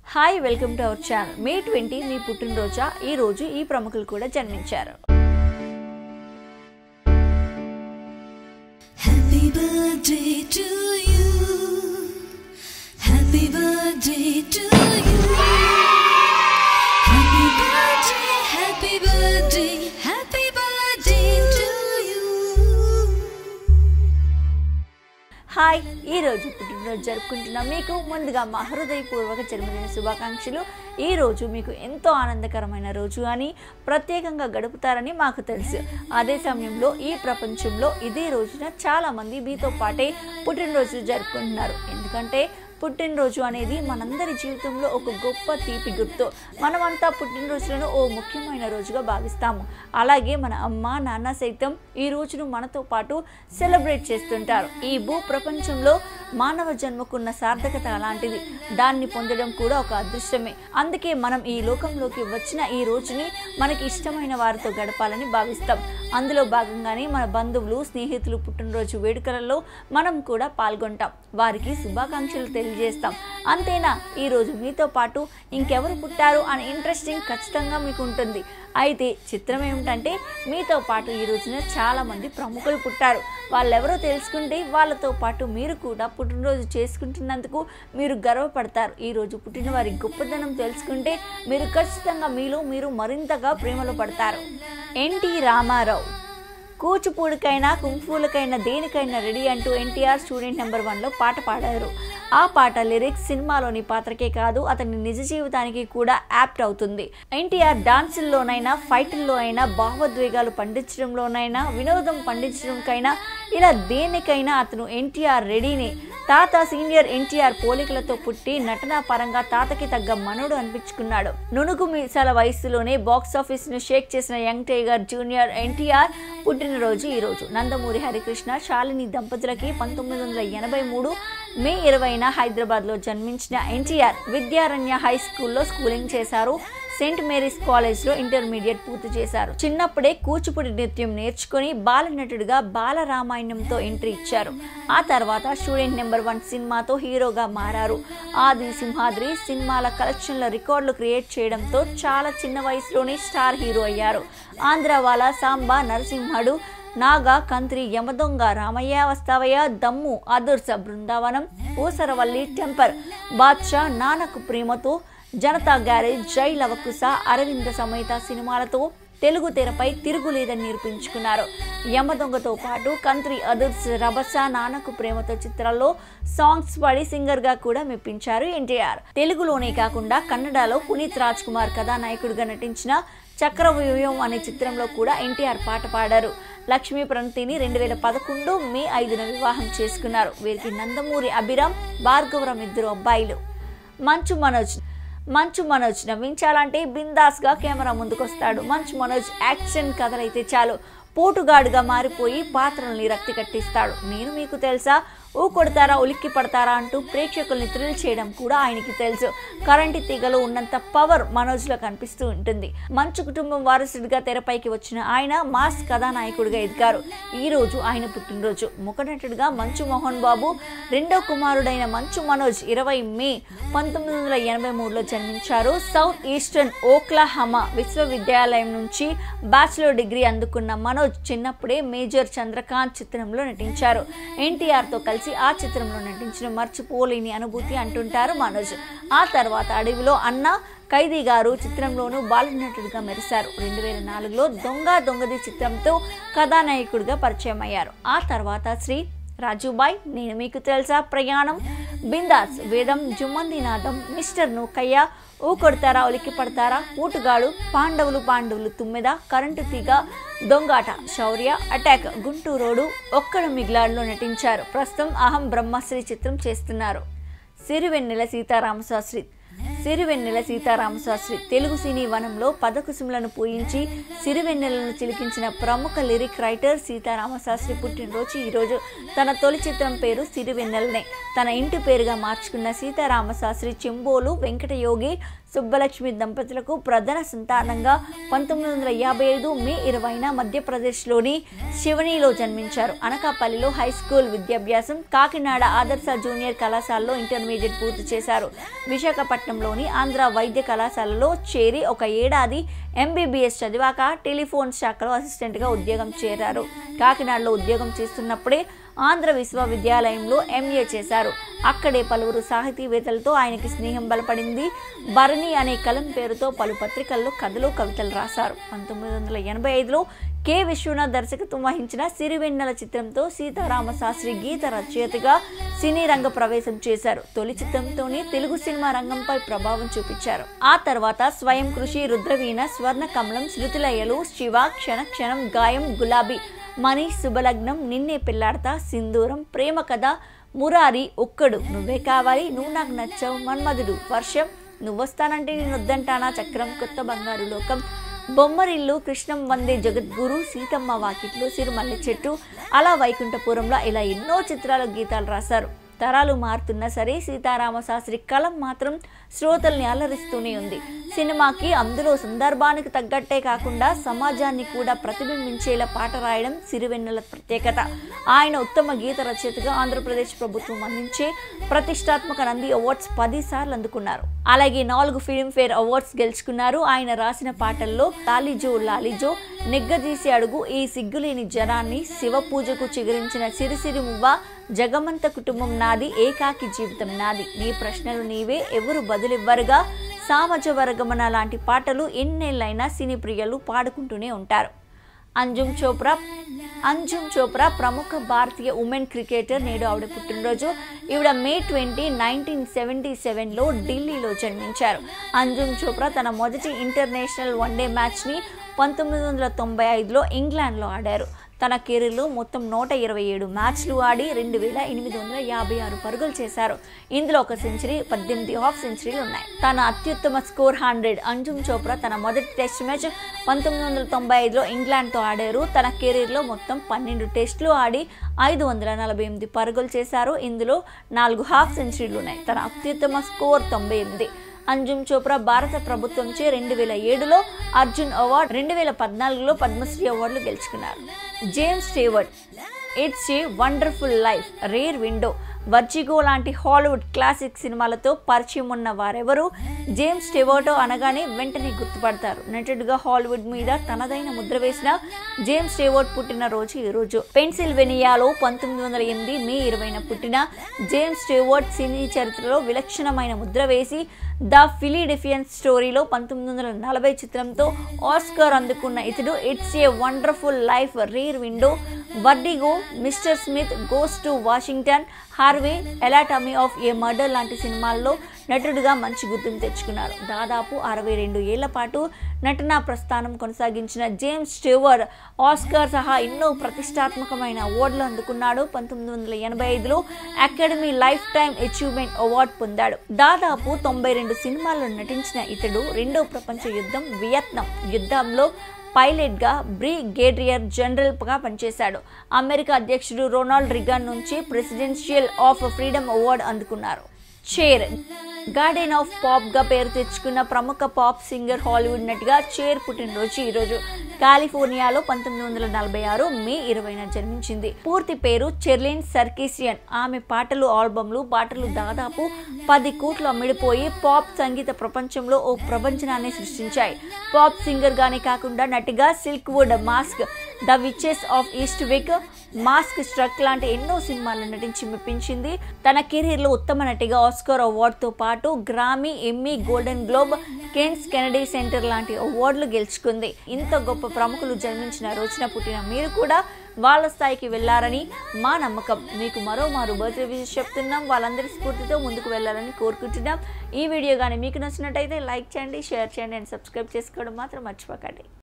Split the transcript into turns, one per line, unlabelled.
Hi welcome to our channel May twenty మీ పుట్టినరోజా ఈ రోజు ఈ ప్రముఖులు కూడా జన్మించారు
Happy birthday to you. Happy birthday to you. Happy birthday, happy birthday, happy birthday to you.
Hi ఈ రోజు పుట్టినరోజు జరుపుకుంటున్న మీకు ముందుగా మా హృదయపూర్వక జన్మదిన శుభాకాంక్షలు ఈ రోజు మీకు ఎంతో ఆనందకరమైన రోజు అని ప్రత్యేకంగా గడుపుతారని మాకు తెలుసు అదే సమయంలో ఈ ప్రపంచంలో ఇదే రోజున చాలా మంది మీతో పాటే పుట్టినరోజు జరుపుకుంటున్నారు ఎందుకంటే పుట్టినరోజు అనేది మనందరి జీవితంలో ఒక గొప్ప తీపి గుర్తు మనమంతా పుట్టినరోజులను ఓ ముఖ్యమైన రోజుగా భావిస్తాము అలాగే మన అమ్మ నాన్న సైతం ఈ రోజును మనతో పాటు సెలబ్రేట్ చేస్తుంటారు ఈ భూ ప్రపంచంలో మానవ జన్మకున్న సార్థకత అలాంటిది దాన్ని పొందడం కూడా ఒక అదృష్టమే అందుకే మనం ఈ లోకంలోకి వచ్చిన ఈ రోజుని మనకి ఇష్టమైన వారితో గడపాలని భావిస్తాం అందులో భాగంగానే మన బంధువులు స్నేహితులు పుట్టినరోజు వేడుకలలో మనం కూడా పాల్గొంటాం వారికి శుభాకాంక్షలు తెలియజేస్తాం అంతేనా ఈరోజు మీతో పాటు ఇంకెవరు పుట్టారు అనే ఇంట్రెస్టింగ్ ఖచ్చితంగా మీకు ఉంటుంది అయితే చిత్రం ఏమిటంటే మీతో పాటు ఈ రోజున చాలా మంది ప్రముఖులు పుట్టారు వాళ్ళెవరో తెలుసుకుంటే వాళ్ళతో పాటు మీరు కూడా పుట్టినరోజు చేసుకుంటున్నందుకు మీరు గర్వపడతారు ఈ రోజు పుట్టిన వారి గొప్పదనం తెలుసుకుంటే మీరు ఖచ్చితంగా మీలో మీరు మరింతగా ప్రేమలో పడతారు ఎన్టీ రామారావు కూచిపూడికైనా కుంఫూలకైనా దేనికైనా రెడీ అంటూ ఎన్టీఆర్ స్టూడెంట్ నెంబర్ వన్లో పాట పాడారు ఆ పాట లిరిక్స్ సినిమాలోని పాత్రకే కాదు అతని నిజ జీవితానికి కూడా యాప్ట్ అవుతుంది ఎన్టీఆర్ డాన్సుల్లోనైనా ఫైట్ల్లో అయినా భావోద్వేగాలు పండించడంలోనైనా వినోదం పండించడంకైనా ఇలా దేనికైనా అతను ఎన్టీఆర్ రెడీనే తాత సీనియర్ ఎన్టీఆర్ పోలికలతో పుట్టి నటనా పరంగా తాతకి తగ్గ మనోడు అనిపించుకున్నాడు నునుగు మీసాల వయసులోనే బాక్స్ ఆఫీస్ ను షేక్ చేసిన యంగ్ టైగర్ జూనియర్ ఎన్టీఆర్ పుట్టినరోజు ఈ రోజు నందమూరి హరికృష్ణ శాలిని దంపతులకి పంతొమ్మిది వందల ఎనభై మూడు మే ఇరవైన హైదరాబాద్లో జన్మించిన ఎన్టీఆర్ విద్యారణ్య హై స్కూల్లో స్కూలింగ్ చేశారు సెయింట్ మేరీస్ కాలేజ్లో ఇంటర్మీడియట్ పూర్తి చేశారు చిన్నప్పుడే కూచిపూడి నృత్యం నేర్చుకుని బాలనటుడిగా బాలరామాయణంతో ఎంట్రీ ఇచ్చారు ఆ తర్వాత స్టూడెంట్ నెంబర్ వన్ సినిమాతో హీరోగా మారారు ఆది సింహాద్రి సినిమాల కలెక్షన్ల రికార్డులు క్రియేట్ చేయడంతో చాలా చిన్న వయసులోనే స్టార్ హీరో అయ్యారు ఆంధ్రవాల సాంబా నరసింహుడు నాగా కంత్రి యమదొంగ రామయ్య వస్తావయ్య దమ్ము ఆదుర్స బృందావనం ఊసరవల్లి టెంపర్ బాద్షా నానకు ప్రేమతో జనతా గ్యారేజ్ జై లవకుశ అరవింద సమేత సినిమాలతో తెలుగు తెరపై తిరుగులేదని నిరూపించుకున్నారు యమదొంగతో పాటు కంత్రి అదుర్స్ రభస నానకు ప్రేమతో చిత్రాల్లో సాంగ్స్ పాడి సింగర్ గా కూడా మెప్పించారు ఎన్టీఆర్ తెలుగులోనే కాకుండా కన్నడలో పునీత్ రాజ్ కుమార్ కథానాయకుడిగా నటించిన చక్రవ్యూహం అనే చిత్రంలో కూడా ఎన్టీఆర్ పాట పాడారు లక్ష్మీ ప్రణతిని రెండు వేల పదకొండు మే ఐదున వివాహం చేసుకున్నారు వీరికి నందమూరి అభిరామ్ భార్గవరం ఇద్దరు అబ్బాయిలు మంచు మనోజ్ మంచు మనోజ్ నవ్వించాలంటే బిందాస్గా కెమెరా ముందుకొస్తాడు మంచు మనోజ్ యాక్షన్ కథలైతే చాలు పోటుగాడుగా మారిపోయి పాత్రల్ని రక్తి కట్టిస్తాడు నేను మీకు తెలుసా ఊ కొడతారా ఉలిక్కి పడతారా అంటూ ప్రేక్షకుల్ని థ్రిల్ చేయడం కూడా ఆయనకి తెలుసు కరెంటు తీగలో ఉన్నంత పవర్ మనోజ్లో కనిపిస్తూ ఉంటుంది మంచు కుటుంబం వారసుడిగా తెరపైకి వచ్చిన ఆయన మాస్ కథానాయకుడిగా ఎదిగారు ఈ రోజు ఆయన పుట్టినరోజు ముఖనటుడిగా మంచు మోహన్ బాబు రెండో కుమారుడైన మంచు మనోజ్ ఇరవై మే పంతొమ్మిది వందల ఎనభై మూడులో జన్మించారు సౌత్ ఈస్టర్న్ ఓక్లాహమా విశ్వవిద్యాలయం నుంచి బ్యాచిలర్ డిగ్రీ అందుకున్న మనోజ్ చిన్నప్పుడే మేజర్ చంద్రకాంత్ చిత్రంలో నటించారు ఎన్టీఆర్తో కలిసి ఆ చిత్రంలో నటించిన మర్చిపోలేని అనుభూతి అంటుంటారు మనోజ్ ఆ తర్వాత అడవిలో అన్న ఖైదీ గారు చిత్రంలోనూ బాలనటుడిగా మెరిశారు రెండు వేల నాలుగులో దొంగ దొంగది చిత్రంతో కథానాయకుడిగా పరిచయం అయ్యారు ఆ తర్వాత శ్రీ రాజుబాయ్ నేను మీకు తెలుసా ప్రయాణం బిందాస్ వేదం జుమ్మందినాథం మిస్టర్ నూకయ్య ఊ కొడతారా ఉలిక్కి పడతారా ఊటుగాడు పాండవులు పాండవులు తుమ్మెద కరెంటు తీగ దొంగాట శౌర్య అటాక్ గుంటూరోడు ఒక్కడ మిగిలాడులో నటించారు ప్రస్తుతం అహం బ్రహ్మశ్రీ చిత్రం చేస్తున్నారు సిరివెన్నెల సీతారామశాస్త్రి సిరివెన్నెల సీతారామశాస్త్రి తెలుగు సినీ వనంలో పదకుసుములను పూయించి సిరివెన్నెలను చిలికించిన ప్రముఖ లిరిక్ రైటర్ సీతారామశాస్త్రి పుట్టినరోజు ఈరోజు తన తొలి చిత్రం పేరు సిరివెన్నెలనే తన ఇంటి పేరుగా మార్చుకున్న సీతారామశాస్త్రి చెంబోలు వెంకటయోగి సుబ్బలక్ష్మి దంపతులకు ప్రధాన సంతానంగా పంతొమ్మిది వందల యాభై ఐదు మే ఇరవైన మధ్యప్రదేశ్లోని శివనిలో జన్మించారు అనకాపల్లిలో హై స్కూల్ విద్యాభ్యాసం కాకినాడ ఆదర్శ జూనియర్ కళాశాలలో ఇంటర్మీడియట్ పూర్తి చేశారు విశాఖపట్నంలోని నగరంలోని ఆంధ్ర వైద్య కళాశాలలో చేరి ఒక ఏడాది ఎంబీబీఎస్ చదివాక టెలిఫోన్ శాఖలో అసిస్టెంట్గా ఉద్యోగం చేరారు కాకినాడలో ఉద్యోగం చేస్తున్నప్పుడే ఆంధ్ర విశ్వవిద్యాలయంలో ఎంఏ చేశారు అక్కడే పలువురు సాహితీవేత్తలతో ఆయనకి స్నేహం బలపడింది భరణి అనే కలం పేరుతో పలు పత్రికల్లో కథలు కవితలు రాశారు పంతొమ్మిది వందల ఎనభై ఐదులో కె విశ్వనాథ్ దర్శకత్వం వహించిన సిరివెన్నెల చిత్రంతో సీతారామ శాస్త్రి గీత రచయితగా సినీ రంగ ప్రవేశం చేశారు తొలి చిత్రంతోనే తెలుగు సినిమా రంగంపై ప్రభావం చూపించారు ఆ తర్వాత స్వయం కృషి రుద్రవీణ స్వర్ణ కమలం శృతిలయలు శివ క్షణ క్షణం గాయం గులాబీ మణి శుభలగ్నం నిన్నే పెళ్లాడతా సింధూరం ప్రేమ కథ మురారి ఒక్కడు నువ్వే కావాలి నువ్వు నాకు నచ్చావు మన్మధుడు వర్షం నువ్వొస్తానంటే నేను వద్దంటానా చక్రం కొత్త బంగారు లోకం బొమ్మరిల్లు కృష్ణం వందే జగద్గురు సీతమ్మ వాకిట్లు సిరిమల్లె చెట్టు అలా వైకుంఠపురంలో ఇలా ఎన్నో చిత్రాల గీతాలు రాశారు తరాలు మారుతున్నా సరే సీతారామ శాస్త్రి కలం మాత్రం శ్రోతల్ని అలరిస్తూనే ఉంది సినిమాకి అందులో సందర్భానికి తగ్గట్టే కాకుండా సమాజాన్ని కూడా ప్రతిబింబించేలా పాట రాయడం సిరివెన్నెల ప్రత్యేకత ఆయన ఉత్తమ గీత రచయితగా ఆంధ్రప్రదేశ్ ప్రభుత్వం అందించే ప్రతిష్టాత్మక నంది అవార్డ్స్ పది సార్లు అందుకున్నారు అలాగే నాలుగు ఫిల్మ్ఫేర్ అవార్డ్స్ గెలుచుకున్నారు ఆయన రాసిన పాటల్లో లాలిజో లాలిజో నెగ్గదీసి అడుగు ఈ సిగ్గులేని జనాన్ని శివ పూజకు చిగురించిన సిరిసిరి మువ్వ జగమంత కుటుంబం నాది ఏకాకి జీవితం నాది నీ ప్రశ్నలు నీవే ఎవరు బదులివ్వరుగా సామజ వర్గమన లాంటి పాటలు ఎన్నేళ్ళైనా సినీ ప్రియులు పాడుకుంటూనే ఉంటారు అంజుమ్ చోప్రా అంజుమ్ చోప్రా ప్రముఖ భారతీయ ఉమెన్ క్రికెటర్ నేడు ఆవిడ పుట్టినరోజు ఈవిడ మే ట్వంటీ నైన్టీన్ సెవెంటీ సెవెన్లో ఢిల్లీలో జన్మించారు అంజుమ్ చోప్రా తన మొదటి ఇంటర్నేషనల్ వన్డే మ్యాచ్ని పంతొమ్మిది వందల తొంభై ఐదులో ఇంగ్లాండ్లో ఆడారు తన కెరీర్లో మొత్తం నూట ఇరవై ఏడు మ్యాచ్లు ఆడి రెండు వేల ఎనిమిది వందల యాభై ఆరు పరుగులు చేశారు ఇందులో ఒక సెంచరీ పద్దెనిమిది హాఫ్ సెంచరీలు ఉన్నాయి తన అత్యుత్తమ స్కోర్ హండ్రెడ్ అంజుమ్ చోప్రా తన మొదటి టెస్ట్ మ్యాచ్ పంతొమ్మిది వందల తొంభై ఐదులో ఇంగ్లాండ్తో ఆడారు తన కెరీర్లో మొత్తం పన్నెండు టెస్టులు ఆడి ఐదు వందల నలభై ఎనిమిది పరుగులు చేశారు ఇందులో నాలుగు హాఫ్ సెంచరీలు ఉన్నాయి తన అత్యుత్తమ స్కోర్ తొంభై ఎనిమిది అంజుమ్ చోప్రా భారత ప్రభుత్వంచే రెండు వేల ఏడులో అర్జున్ అవార్డు రెండు వేల పద్నాలుగులో పద్మశ్రీ అవార్డులు గెలుచుకున్నారు James Stewart It's a Wonderful Life Rear Window Vertigo లాంటి హాలీవుడ్ క్లాసిక్ సినిమాలతో పరిచయం ఉన్న వారెవరు జేమ్స్ స్టెవర్టో అనగానే వెంటనే గుర్తుపడతారు నటుడుగా హాలీవుడ్ మీద తనదైన ముద్ర వేసిన జేమ్స్ స్టెవర్ట్ పుట్టిన రోజు ఈ రోజు పెన్సిల్వేనియాలో పంతొమ్మిది వందల ఎనిమిది మే ఇరవైన పుట్టిన జేమ్స్ స్టెవర్ట్ సినీ చరిత్రలో విలక్షణమైన ముద్ర వేసి ద ఫిలిడెఫియన్స్ స్టోరీలో పంతొమ్మిది వందల నలభై చిత్రంతో ఆస్కార్ అందుకున్న ఇతడు It's a Wonderful Life Rear Window Vertigo Mr Smith Goes to Washington Harvey Anatomy of a Murder లాంటి సినిమాల్లో నటుడుగా మంచి గుర్తింపు తెచ్చుకున్నారు దాదాపు అరవై రెండు ఏళ్ల పాటు నటనా ప్రస్థానం కొనసాగించిన జేమ్స్ స్టేవర్ ఆస్కార్ సహా ఎన్నో ప్రతిష్టాత్మకమైన అవార్డులు అందుకున్నాడు పంతొమ్మిది వందల ఎనభై ఐదులో Academy Lifetime Achievement award పొందాడు దాదాపు తొంభై రెండు సినిమాల్లో నటించిన ఇతడు రెండో ప్రపంచ యుద్ధం వియత్నాం యుద్ధంలో పైలట్గా బ్రిగేడియర్ జనరల్గా పనిచేశాడు అమెరికా అధ్యక్షుడు రొనాల్డ్ రిగన్ నుంచి ప్రెసిడెన్షియల్ ఆఫ్ ఫ్రీడమ్ అవార్డు అందుకున్నారు చేర్ గార్డెన్ ఆఫ్ పాప్ గా పేరు తెచ్చుకున్న ప్రముఖ పాప్ సింగర్ హాలీవుడ్ నటిగా చేర్ పుట్టినరోజు ఈరోజు కాలిఫోర్నియాలో పంతొమ్మిది వందల నలభై ఆరు మే ఇరవైన జన్మించింది పూర్తి పేరు చెర్లిన్ సర్కిసియన్ ఆమె పాటలు ఆల్బమ్లు పాటలు దాదాపు పది కోట్లు అమ్మిడిపోయి పాప్ సంగీత ప్రపంచంలో ఓ ప్రపంచనాన్ని సృష్టించాయి పాప్ సింగర్ గానే కాకుండా నటిగా Silkwood Mask the Witches of Eastwick Moonstruck లాంటి ఎన్నో సినిమాల్లో నటించి మెప్పించింది తన కెరీర్లో ఉత్తమ నటిగా ఆస్కార్ అవార్డుతో పాటు Grammy Emmy Golden Globe Cannes Kennedy Center లాంటి అవార్డులు గెలుచుకుంది ఇంత గొప్ప ప్రముఖులు జన్మించిన రోజున పుట్టిన మీరు కూడా వాళ్ళ స్థాయికి వెళ్ళారని మా నమ్మకం మీకు మరో మారు బర్త్డే విషయం చెప్తున్నాం వాళ్ళందరి స్ఫూర్తితో ముందుకు వెళ్ళాలని కోరుకుంటున్నాం ఈ వీడియో కానీ మీకు నచ్చినట్టయితే లైక్ చేయండి షేర్ చేయండి అండ్ సబ్స్క్రైబ్ చేసుకోవడం మాత్రం మర్చిపోకండి